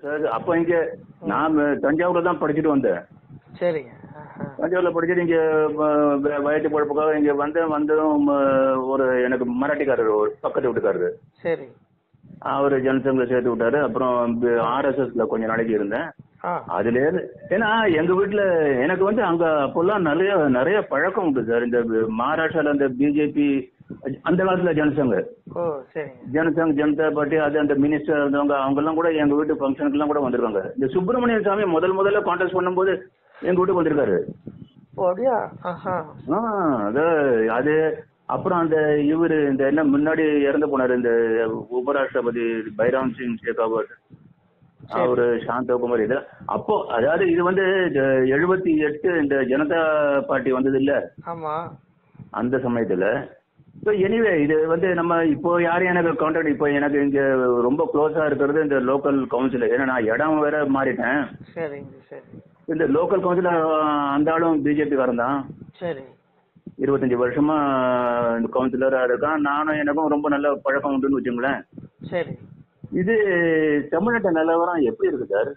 Sir அப்போ இங்க நான் தஞ்சாவூர்ல தான் படிச்சுட்டு வந்தேன் சரிங்க ஆஹா. தஞ்சாவூர்ல படிச்சுட்டு இங்க வ- வ- வயத்து பொழப்புக்காக இங்க வந்தேன் வந்ததும் ம, ஒரு எனக்கு மராட்டிக்காரர் ஒரு பக்கத்து வீட்டுக்காரரு சரி அவர் ஜனசங்கில் சேர்த்து விட்டாரு அப்புறம் ஆர்எஸ்எஸ்ல கொஞ்ச நாளைக்கு இருந்தேன் ஆ அதுல இருந்து ஏன்னா எங்க வீட்டுல எனக்கு வந்து அங்க அப்போல்லாம் நிறைய நிறைய பழக்கம் உண்டு சார் இந்த மகாராஷ்டிரால அந்த பிஜேபி அந்த காலத்துல ஜனசங்க ஓ சரிங்க ஜனசங் ஜனதா பார்ட்டி அது அந்த மினிஸ்டர் இருந்தவங்க அவங்க எல்லாம் கூட எங்க வீட்டு ஃபங்க்ஷனுக்கு எல்லாம் கூட வந்திருக்காங்க இந்த சுப்பிரமணிய சாமி முதல் முதல்ல கான்டாக்ட் பண்ணும்போது எங்க வீட்டுக்கு வந்திருக்காரு ஓ அப்படியா ஆஹா ஆ அது அது அப்புறம் அந்த இவரு இந்த என்ன முன்னாடி இறந்து போனாரு இந்த உபராஷ்டிரபதி பைராம் சிங் ஷேகாவத் அவரு சாந்தகுமார் இது அப்போ அதாவது இது வந்து எழுபத்தி எட்டு இந்த ஜனதா பார்ட்டி வந்தது இல்ல ஆமா அந்த சமயத்துல இப்போ எனிவே இது வந்து நம்ம இப்போ யாரும் எனக்கு கான்டாக்ட் இப்போ எனக்கு இங்க ரொம்ப க்ளோஸா இருக்கிறது இந்த லோக்கல் கவுன்சிலர் ஏன்னா நான் இடம் வேற மாறிட்டேன் சரிங்க சரி இந்த லோக்கல் கவுன்சிலர் அந்த ஆளும் பிஜேபி தான் சரி இருபத்தஞ்சு வருஷமா இந்த கவுன்சிலரா இருக்கான் நானும் எனக்கும் ரொம்ப நல்ல பழக்கம் உண்டுன்னு வச்சுங்களேன் சரி இது தமிழ்நாட்டு நிலவரம் எப்படி இருக்கு சார்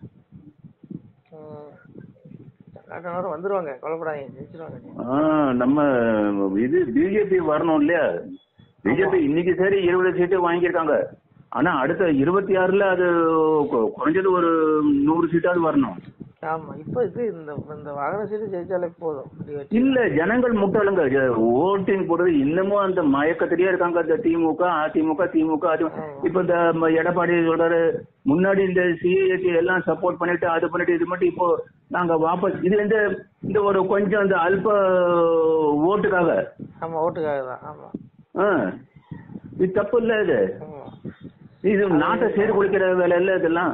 ம். காட்டினாரும் வந்துருவாங்க கவலைப்படாதீங்க ஜெயிச்சிருவாங்க ஆ, நம்ம இது பிஜேபி வரணும் இல்லையா பிஜேபி இன்னைக்கு சரி இருபது சீட்டு வாங்கியிருக்காங்க ஆனா அடுத்த இருபத்தி ஆறுல அது கொ- குறைஞ்சது ஒரு நூறு சீட்டாவது வரணும் ஆமா இப்போ இது இந்த இந்த வாகன சீட்டு ஜெயிச்சாலே போதும் இப்படி வச்சு இல்ல ஜனங்கள் முட்டாளுங்க ஓட்டிங் போடுறது இன்னமும் அந்த மயக்கத்திலேயே இருக்காங்க இந்த திமுக அதிமுக திமுக அதிமுக இப்ப இந்த ம- எடப்பாடி சொல்றாரு முன்னாடி இந்த சிஏஏக்கு எல்லாம் சப்போர்ட் பண்ணிட்டு அது பண்ணிட்டு இது மட்டும் இப்போ நாங்க வாபஸ் இது இந்த இந்த ஒரு கொஞ்சம் இந்த அல்ப ஓட்டுக்காக ஆமா ஓட்டுக்காக தான் ஆமா ஆ. இது தப்பு இல்ல இது ஆமா இது நாட்டை சீர்குலைக்கிற வேலை இல்ல இதெல்லாம்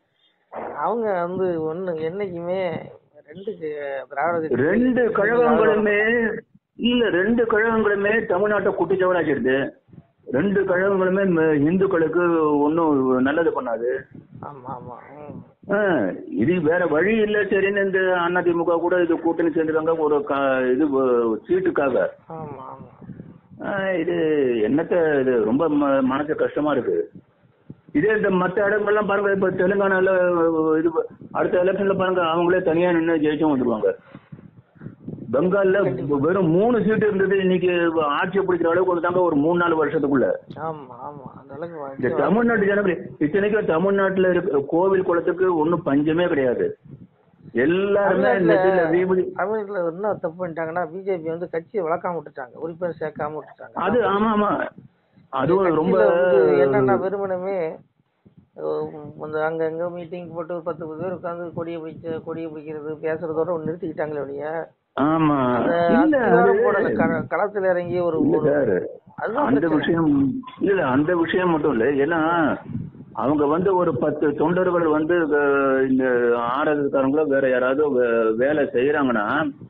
அவங்க வந்து ஒண்ணு என்னைக்குமே ரெண்டு க- திராவிட கட்சி- ரெண்டு கழகங்களுமே இல்ல ரெண்டு கழகங்களுமே தமிழ்நாட்டை குட்டிச்சவராக்கிடுது ரெண்டு கழகங்களுமே ம- இந்துக்களுக்கு ஒன்றும் நல்லது பண்ணாது ஆமா ஆமா ம். ஆ, இது வேற வழி இல்ல சரின்னு இந்த அதிமுக கூட இது கூட்டணி சேர்ந்துருக்காங்க ஒரு க- இது வ- சீட்டுக்காக ஆமா ஆமா ஆ, இது என்னத்த இது ரொம்ப ம- மனசு கஷ்டமா இருக்கு இதே இந்த மற்ற இடங்கள்லாம் பாருங்க இப்ப தெலுங்கானால இது அடுத்த எலெக்ஷன்ல பாருங்க அவங்களே தனியா நின்று ஜெயிச்சும் வந்துருவாங்க பெங்கால்ல வெறும் மூணு சீட்டு இருந்தது இன்னைக்கு ஆட்சி பிடிக்கிற அளவுக்கு வந்துட்டாங்க ஒரு மூணு நாலு வருஷத்துக்குள்ள ஆமா ஆமா அந்த அளவுக்கு இந்த வந்து- தமிழ்நாட்டு ஜனங்கள் இத்தனைக்கும் தமிழ்நாட்டுல இருக்க கோவில் குளத்துக்கு ஒன்றும் பஞ்சமே கிடையாது எல்லாருமே தமிழ்நாட்டுல நெத்தில வீபதி தமிழ்நாட்டுல என்ன தப்பு பண்ணிட்டாங்கன்னா பிஜேபி வந்து கட்சியை வளர்க்காம விட்டுட்டாங்க உறுப்பினர் சேர்க்காம விட்டுட்டாங்க அது ஆமா ஆமா அதுவும் ரொம்ப கட்சியில வந்து என்னன்னா வெறுமனமே அஹ் அந்த அங்க அங்க மீட்டிங் போட்டு ஒரு பத்து பத்து பேர் உட்காந்து கொடியை பிடிச்ச கொடியை பிடிக்கிறது பேசுறதோட ஒண்ணு நிறுத்திக்கிட்டாங்களே ஒழிய ஆமா அந்த இல்ல அஸ்திவாரம் அது- போடல கள- களத்துல இறங்கி ஒரு இல்ல ஒரு- சார் அதுதான் அந்த பிரச்சனை. விஷயம் இல்ல அந்த விஷயம் மட்டும் இல்ல ஏன்னா அவங்க வந்து ஒரு பத்து தொண்டர்கள் வந்து அஹ், இந்த ஆர்எஸ் காரங்களோ வேற யாராவது வே- வேலை செய்யறாங்கன்னா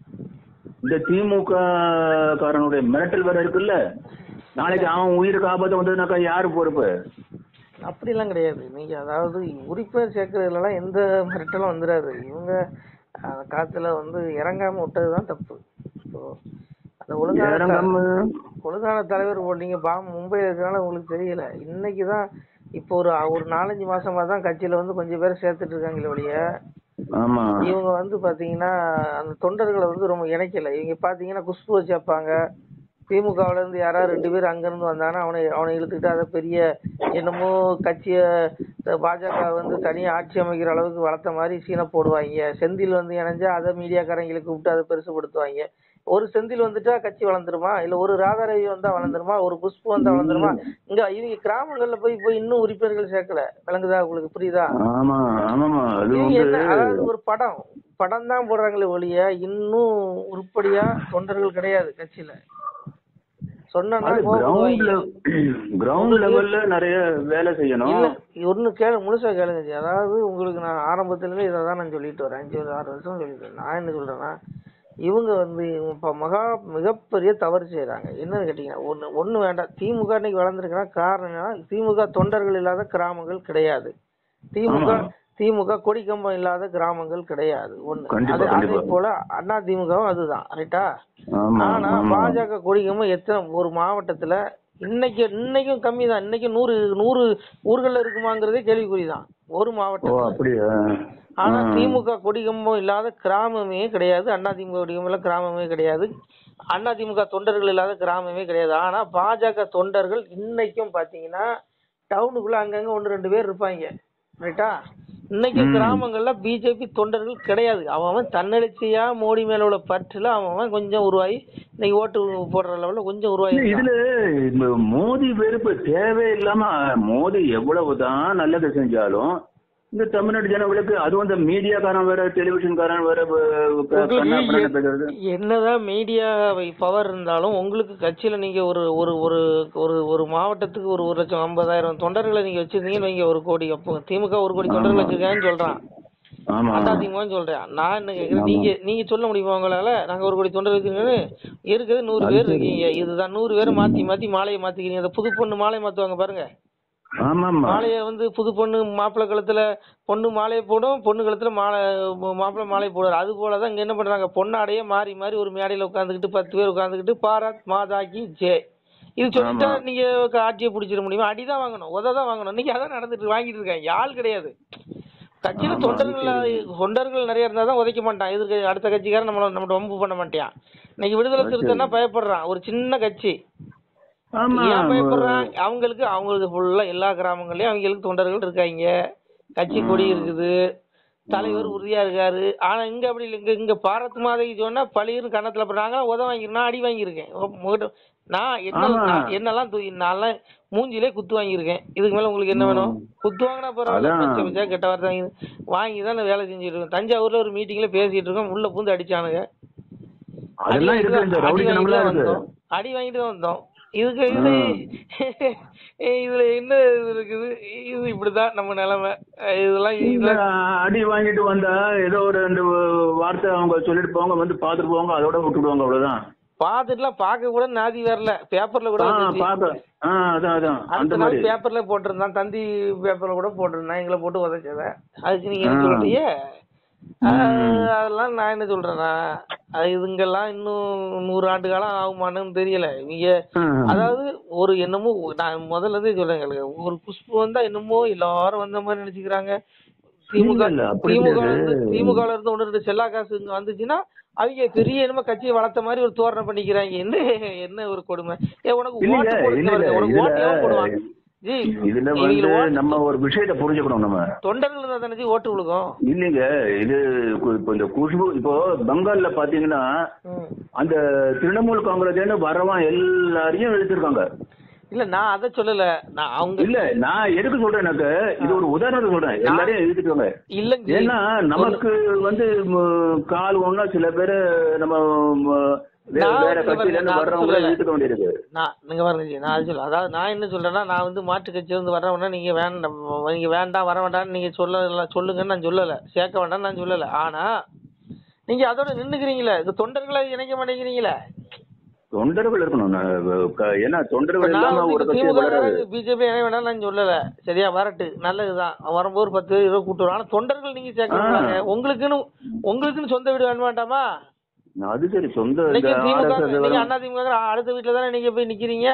இந்த திமுக காரனுடைய மிரட்டல் வேற இருக்குல்ல நாளைக்கு அவன் உயிருக்கு ஆபத்து வந்ததுனாக்கா யாரு பொறுப்பு அப்படிலாம் கிடையாது நீங்க அதாவது உறுப்பினர் சேர்க்கறதுலலாம் எந்த மிரட்டலும் வந்துடாது இவங்க அந்த காலத்துல வந்து இறங்காம விட்டதுதான் தப்பு இப்போ அந்த ஒழுங்கான த- இறங்காம ஒழுங்கான தலைவர் போட்டீங்க பாம் மும்பைல இருக்கனால உங்களுக்கு தெரியல இன்னைக்கு தான் இப்போ ஒரு ஒரு நாலஞ்சு மாசமா தான் கட்சியில வந்து கொஞ்சம் பேர் சேர்த்துட்டு இருக்காங்களே ஒழிய ஆமா இவங்க வந்து பாத்தீங்கன்னா அந்த தொண்டர்களை வந்து ரொம்ப இணைக்கல இவங்க பாத்தீங்கன்னா குஷ்பு சேர்ப்பாங்க திமுகவுல இருந்து யாராவது ரெண்டு பேர் அங்க இருந்து வந்தாங்கன்னா அவனை அவனை இழுத்துக்கிட்டு அதை பெரிய என்னமோ கட்சிய பாஜக வந்து தனியா ஆட்சி அமைக்கிற அளவுக்கு வளர்த்த மாதிரி சீனை போடுவாங்க செந்தில் வந்து இணைஞ்சா அதை மீடியாக்காரங்களை கூப்பிட்டு அதை பெருசுபடுத்துவாங்க ஒரு செந்தில் வந்துட்டா கட்சி வளர்ந்துருமா இல்ல ஒரு ராதாரவி வந்தா வளர்ந்துருமா ஒரு குஷ்பு வந்தா வளர்ந்துருமா இங்க இவங்க கிராமங்கள்ல போய் போய் இன்னும் உறுப்பினர்கள் சேர்க்கல விளங்குதா உங்களுக்கு புரியுதா ஆமா ஆமாமா அது இவங்க என்ன வந்து அதாவது ஒரு படம் படம் தான் போடுறாங்களே ஒழிய இன்னும் உருப்படியா தொண்டர்கள் கிடையாது கட்சியில சொன்னா அது கிரவுண்ட்ல கிரவுண்ட் லெவல்ல நிறைய வேலை செய்யணும் இல்ல ஒண்ணு கேளு முழுசா கேளுங்க ஜி. அதாவது உங்களுக்கு நான் ஆரம்பத்துல இருந்து இதை தான் நான் சொல்லிட்டு வரேன் அஞ்சு ஒரு ஆறு வருஷம் சொல்லிட்டு வரேன் நான் என்ன சொல்றேன்னா இவங்க வந்து இப்ப மகா மிகப்பெரிய தவறு செய்யறாங்க என்னன்னு கேட்டீங்கன்னா ஒண்ணு ஒண்ணு வேண்டாம் திமுக இன்னைக்கு வளர்ந்துருக்குன்னா காரணம் என்னன்னா திமுக தொண்டர்கள் இல்லாத கிராமங்கள் கிடையாது திமுக ஆமா. திமுக கொடி கம்பம் இல்லாத கிராமங்கள் கிடையாது ஒண்ணு கண்டிப்பா, அது அதே கண்டிப்பா. போல அண்ணா திமுகவும் அதுதான் ரைட்டா ஆமா ஆனா ஆமா பாஜக கொடி கம்பம் எத்தனை ஒரு மாவட்டத்துல இன்னைக்கு இன்னைக்கும் கம்மி தான் இன்னைக்கு நூறு நூறு ஊர்கள்ல இருக்குமாங்கிறதே கேள்விக்குறிதான் ஒரு ஓ மாவட்டத்துல அப்படியா ஆனா ஆ. திமுக கொடிகம்பம் இல்லாத கிராமமே கிடையாது அண்ணா திமுக கொடிகம்பம் இல்லாத கிராமமே கிடையாது அண்ணா திமுக தொண்டர்கள் இல்லாத கிராமமே கிடையாது ஆனா பாஜக தொண்டர்கள் இன்னைக்கும் பாத்தீங்கன்னா டவுனுக்குள்ள அங்கங்க ஒன்று ரெண்டு பேர் இருப்பாங்க ரைட்டா இன்னைக்கு ம். கிராமங்கள்ல பிஜேபி தொண்டர்கள் கிடையாது அவன் அவன் தன்னெழுச்சியா மோடி மேல உள்ள பற்றுல அவன் அவன் கொஞ்சம் உருவாகி இன்னைக்கு ஓட்டு போடுற லெவல்ல கொஞ்சம் உருவாகி இல்ல, இருக்கான். இதுல இந்த மோடி வெறுப்பு தேவையில்லாம மோடி எவ்வளவுதான் நல்லது செஞ்சாலும் இந்த தமிழ்நாடு ஜனங்களுக்கு அதுவும் இந்த மீடியாக்காரன் வேற டெலிவிஷன்காரன் வேற வ- க- கண்ணா பின்னான்னு பேசுறது உங்களுக்கு என்னதான் மீடியா பவர் இருந்தாலும் உங்களுக்கு கட்சியில நீங்க ஒரு ஒரு ஒரு ஒரு ஒரு மாவட்டத்துக்கு ஒரு ஒரு லட்சம் ஐம்பதாயிரம் தொண்டர்களை நீங்க வச்சிருந்தீங்கன்னு வைங்க ஒரு கோடி அப்போ திமுக ஒரு கோடி தொண்டர்கள் ஆமா. வச்சிருக்காங்கன்னு சொல்றான் ஆமா அண்ணா திமுகன்னு சொல்றேன் நான் என்ன கேக்குறேன் நீங்க நீங்க சொல்ல முடியுமா உங்களால நாங்க ஒரு கோடி தொண்டர் வச்சிருக்கோன்னு இருக்குது நூறு அது பேர் சரி. இருக்கீங்க இதுதான் நூறு பேரை மாத்தி மாத்தி மாலையை மாத்திக்கிறீங்க அந்த புது பொண்ணு மாலையை மாத்துவாங்க பாருங்க ஆமா ஆமா மாலையை வந்து புது பொண்ணு மாப்பிள்ளை கழுத்துல பொண்ணு மாலையை போடும் பொண்ணு கழுத்துல மாலை மாப்பிள்ளை மாலை போடுவார் அது போலதான் இங்க என்ன பண்றாங்க பொண்ணாடையே மாறி மாறி ஒரு மேடையில உட்காந்துக்கிட்டு பத்து பேர் உட்காந்துக்கிட்டு பாரத் மாதாக்கி ஜே இது சொல்லிட்டா ஆமா. நீங்க ஆட்சியை பிடிச்சிட முடியுமா அடிதான் வாங்கணும் உத தான் வாங்கணும் இன்னைக்கு அதான் நடந்துட்டு வாங்கிட்டு இருக்காங்க ஆள் கிடையாது கட்சியில ஆமா, தொண்டர்கள் அது தொண்டர்கள் நிறைய இருந்தா தான் உதைக்க மாட்டான் எதிர்க்க அடுத்த கட்சிக்காரன் நம்மள நம்ம வம்பு பண்ண மாட்டான் இன்னைக்கு விடுதலை அது சிறுத்தைன்னா பயப்படுறான் ஒரு சின்ன கட்சி ஆமா ஏன் பயப்படுறான் அவங்களுக்கு அவங்களுக்கு ஃபுல்லா எல்லா கிராமங்கள்லயும் அவங்களுக்கு தொண்டர்கள் இருக்காங்க கட்சி கொடி இருக்குது தலைவர் உறுதியா இருக்காரு ஆனா இங்க அப்படி இல்ல இங்க இங்க பாரத் மாதைக்கு சொன்னா பழியும் கன்னத்துல போடுறாங்க உத வாங்கி நான் அடி வாங்கியிருக்கேன் ஓ, உங்ககிட்ட- நான் என்ன ஆமா. நான் என்னெல்லாம் தூக்கி நான்லாம் மூஞ்சிலே குத்து வாங்கியிருக்கேன் இதுக்கு மேல உங்களுக்கு என்ன வேணும் ம். குத்து வாங்கினா பரவாயில்ல அதான். பச்சை பச்சையா கெட்ட வார்த்தை வாங்கி வாங்கி தான் நான் வேலை செஞ்சுட்டு இருக்கேன் தஞ்சாவூர்ல ஒரு மீட்டிங்ல பேசிட்டு இருக்கோம் உள்ள பூந்து அடிச்சானுங்க அடி அதெல்லாம் வாங்கிட்டு இருக்கு இந்த தான்- அடி ரவுடி வாங்கிட்டு ஜனங்களா தான் இருக்கு வந்தோம் அடி வாங்கிட்டு தான் வந்தோம் இதுக்கு இது இதுல என்ன இது இருக்குது இது இப்படிதான் நம்ம நிலைமை இதெல்லாம் இந்த இதெல்லாம் அடி வாங்கிட்டு வந்தா ஏதோ ஒரு ரெண்டு வார்த்தை அவங்க சொல்லிட்டு போவாங்க வந்து பாத்துட்டு போவாங்க அதோட விட்டுடுவாங்க அவ்வளவுதான் பார்த்துட்டுலாம் பார்க்க கூட நாதி வரல பேப்பர்ல கூட ஆ, வந்துச்சு. பாக்க ஆ அதான் அதான் அந்த அடுத்த மாதிரி நாள் பேப்பர்ல போட்டிருந்தான் தந்தி பேப்பர்ல கூட போட்டிருந்தான் எங்களை போட்டு உதச்சத அதுக்கு நீங்க என்ன ஆ. சொல்றீங்க ம். அதெல்லாம் நான் என்ன சொல்றேன்னா அது இதுங்கெல்லாம் இன்னும் நூறு ஆண்டு காலம் ஆகுமான்னு தெரியல இவங்க ஆ. அதாவது ஒரு என்னமோ நான் முதல்ல இருந்தே சொல்றேன் எங்களுக்கு ஒரு குஷ்பு வந்தா என்னமோ எல்லாரும் வந்த மாதிரி நினைச்சுக்கிறாங்க திமுக இல்ல, இல்ல, அப்படி திமுக கிடையாது. இருந்து திமுக ல இருந்து ஒன்று ரெண்டு செல்லா காசு இங்க வந்துச்சுன்னா அவங்க பெரிய என்னமோ கட்சியை வளர்த்த மாதிரி ஒரு தோரணை பண்ணிக்கிறாங்க என்ன என்ன ஒரு கொடுமை ஏ உனக்கு இல்ல, ஓட்டு போடுறது இல்ல, வருது. உனக்கு இதுல- ஓட்டு எவன் போடுவான் ஜி இதுல இவங்களுக்கு வந்து ஓட்டு- நம்ம ஒரு விஷயத்தை புரிஞ்சுக்கணும் நம்ம தொண்டர்கள் இருந்தா தானே ஜி ஓட்டு விழுகும் இல்லைங்க இது கு- இப்போ இந்த குஷ்பு இப்போ பெங்கால்ல பாத்தீங்கன்னா ம். அந்த திரிணாமுல் காங்கிரஸ் வரவன் எல்லாரையும் இழுத்திருக்காங்க இல்ல நான் அதை சொல்லல நான் அவங்க இல்ல நான் எதுக்கு சொல்றேன்னாக்க இது ஒரு உதாரணத்துக்கு சொல்றேன் எல்லாரையும் இழுத்துட்டாங்க இல்லங்க ஜி. ஏன்னா நமக்கு வந்து ம், கால் ஒண்ணா சில பேரு நம்ம ம், வே- நான் வேற வந்து கட்சியில இருந்து நான் வர்றவங்கள சொல்லல. இழுத்துக்க வேண்டியிருக்கு நான் நீங்க பாருங்க ஜி, நான் அது சொல்ல அதாவது நான் என்ன சொல்றேன்னா நான் வந்து மாற்று கட்சியில இருந்து வர்றவனா நீங்க வேண்டாம் நீங்க வேண்டாம் வர வேண்டாம்னு நீங்க சொல்ல சொல்லுங்கன்னு நான் சொல்லல சேர்க்க வேண்டாம்னு நான் சொல்லல ஆனா நீங்க அதோட நின்னுக்கிறீங்களே இந்த தொண்டர்களை இணைக்க மாட்டேங்கிறீங்களே தொண்டர்கள் இருக்கணும் நான் க- ஏன்னா இப்ப தொண்டர்கள் நான் இல்லாம ஒரு வந்து கட்சி திமுக வளராது பிஜேபி இணைய வேண்டாம்னு நான் சொல்லல சரியா வரட்டு நல்லதுதான் வரும்போது ஒரு பத்து இருபது கூட்டு வரும் ஆனா தொண்டர்கள் நீங்க சேர்க்கறாங்க உங்களுக்குன்னு உங்களுக்குன்னு சொந்த வீடு வேணும் வேண்டாமா அது சரி சொந்த இந்த இன்னைக்கு திமுக RSS நீங்க வரும். அண்ணா திமுக அடுத்த வீட்டுல தானே நீங்க போய் நிக்கிறீங்க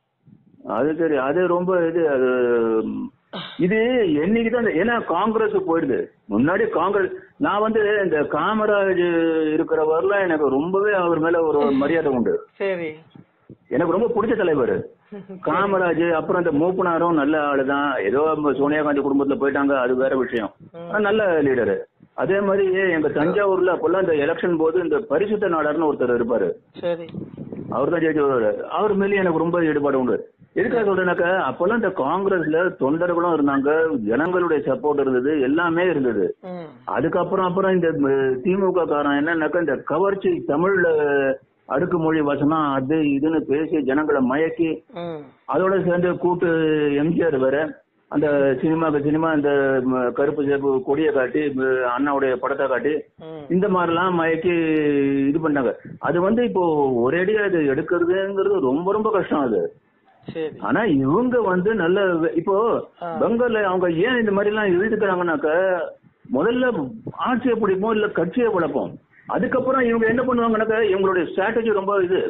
அது சரி அது ரொம்ப இது அது ம், இது என்னைக்கு தான் ஏன்னா காங்கிரஸ் போயிடுது முன்னாடி காங்கிரஸ் நான் வந்து இந்த காமராஜ் இருக்கிற வரலாம் எனக்கு ரொம்பவே அவர் மேல ஒரு மரியாதை உண்டு சரி எனக்கு ரொம்ப பிடிச்ச தலைவர் காமராஜ் அப்புறம் இந்த மூப்பனாரும் நல்ல ஆளுதான் ஏதோ நம்ம சோனியா காந்தி குடும்பத்துல போயிட்டாங்க அது வேற விஷயம் ஆனா நல்ல லீடரு அதே மாதிரி எங்க தஞ்சாவூர்ல அப்பெல்லாம் இந்த எலெக்ஷன் போது இந்த பரிசுத்த நாடார்னு ஒருத்தர் இருப்பாரு சரி அவர் தான் ஜெயிச்சு வருவாரு அவர் மேலே எனக்கு ரொம்ப ஈடுபாடு உண்டு எதுக்காக சொல்றேனாக்கா அப்பெல்லாம் இந்த காங்கிரஸ்ல தொண்டர்களும் இருந்தாங்க ஜனங்களுடைய சப்போர்ட் இருந்தது எல்லாமே இருந்தது ம் அதுக்கப்புறம் அப்புறம் இந்த ம- திமுக காரன் என்னன்னாக்கா இந்த கவர்ச்சி தமிழ்ல அடுக்குமொழி வசனம் அது இதுன்னு பேசி ஜனங்களை மயக்கி ம் அதோட சேர்ந்து கூட்டு எம்ஜிஆர் வேற அந்த சினிமாக்கு சினிமா இந்த ம, கருப்பு சேப்பு கொடியை காட்டி ம, அண்ணாவுடைய படத்தை காட்டி ம் இந்த மாதிரிலாம் மயக்கி இது பண்ணாங்க அது வந்து இப்போ ஒரேடியா இது எடுக்கிறதுங்கிறது ரொம்ப ரொம்ப கஷ்டம் அது சரி ஆனா இவங்க வந்து நல்ல வே- இப்போ ஆ. பெங்கால்ல அவங்க ஏன் இந்த மாதிரி எல்லாம் இழுத்துக்கிறாங்கன்னாக்க முதல்ல ஆட்சியை பிடிப்போம் இல்ல கட்சியை வளர்ப்போம் அதுக்கப்புறம் இவங்க என்ன பண்ணுவாங்கன்னாக்க இவங்களுடைய ஸ்ட்ராட்டஜி ரொம்ப இது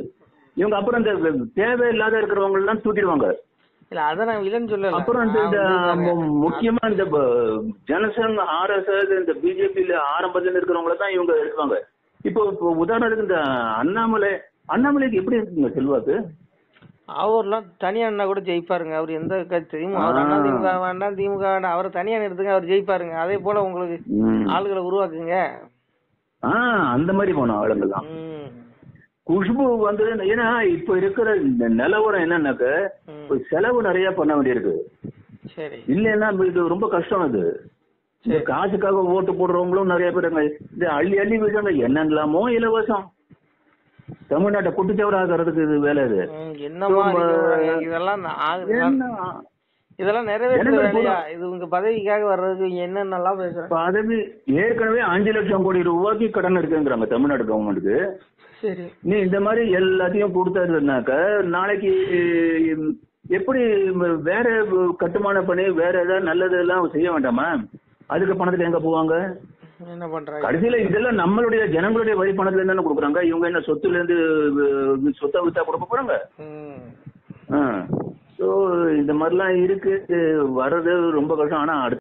இவங்க அப்புறம் இந்த தேவையில்லாத இருக்கிறவங்க எல்லாம் தூக்கிடுவாங்க இல்ல அத நான் இல்லைன்னு சொல்லல அப்புறம் இந்த நான் இந்த வந்து மு- முக்கியமா இந்த ப- ஜனசங் ஆர்எஸ்எஸ் இந்த பிஜேபியில ஆரம்பத்துல இருக்கிறவங்கள தான் இவங்க எடுப்பாங்க இப்போ இப்போ உதாரணத்துக்கு இந்த அண்ணாமலை அண்ணாமலைக்கு எப்படி இருக்குங்க செல்வாக்கு அவர்லாம் தனியா நின்னா கூட ஜெயிப்பாருங்க அவர் எந்த கட்சியும் அவர் ஆ. அண்ணா திமுக வேண்டாம் திமுக வேண்டாம் அவரை தனியா நிறுத்துங்க அவர் ஜெயிப்பாருங்க அதே போல உங்களுக்கு ம். ஆளுகளை உருவாக்குங்க ஆ அந்த மாதிரி போனோம் ஆளுங்கெல்லாம் ம். குஷ்பு வந்து ஏன்னா இப்ப இருக்கிற இந்த நிலவரம் என்னன்னாக்க ம். இப்ப செலவு நிறைய பண்ண வேண்டியிருக்கு சரி இல்லைன்னா இது ரொம்ப கஷ்டம் அது இந்த காசுக்காக ஓட்டு போடுறவங்களும் நிறைய பேர் இருக்காங்க. இது அள்ளி அள்ளி விடுறாங்க என்னெல்லாமோ இலவசம் தமிழ்நாட்டை குட்டிச்சவர ஆகிறதுக்கு இது வேலை இது ம், என்னமா ரொம்ப- இருக்கு இதெல்லாம் நான் ஆகு- என்ன இதெல்லாம் நிறைவேற்ற ஜனங்கள் வேலையா இது உங்க பதவிக்காக வர்றதுக்கு என்னென்னலாம் பேசுறேன் பதவி ஏற்கனவே அஞ்சு லட்சம் கோடி ரூபாய்க்கு கடன் இருக்குங்கிறாங்க தமிழ்நாடு கவர்மெண்ட்டுக்கு சரி நீ இந்த மாதிரி எல்லாத்தையும் கொடுத்ததுனாக்க நாளைக்கு உம், எப்படி வேற கட்டுமான பணி வேற ஏதாவது நல்லது எல்லாம் செய்ய வேண்டாமா அதுக்கு பணத்துக்கு எங்க போவாங்க என்ன பண்றாங்க கடைசியில இதெல்லாம் நம்மளுடைய ஜனங்களுடைய வரி பணத்துல இருந்து தானே கொடுக்குறாங்க இவங்க என்ன சொத்துல இருந்து அஹ், சொத்தை வித்தா கொடுக்க போறாங்க ம் ஸோ இந்த மாதிரிலாம் இருக்கு வர்றது ரொம்ப கஷ்டம் ஆனா அடுத்த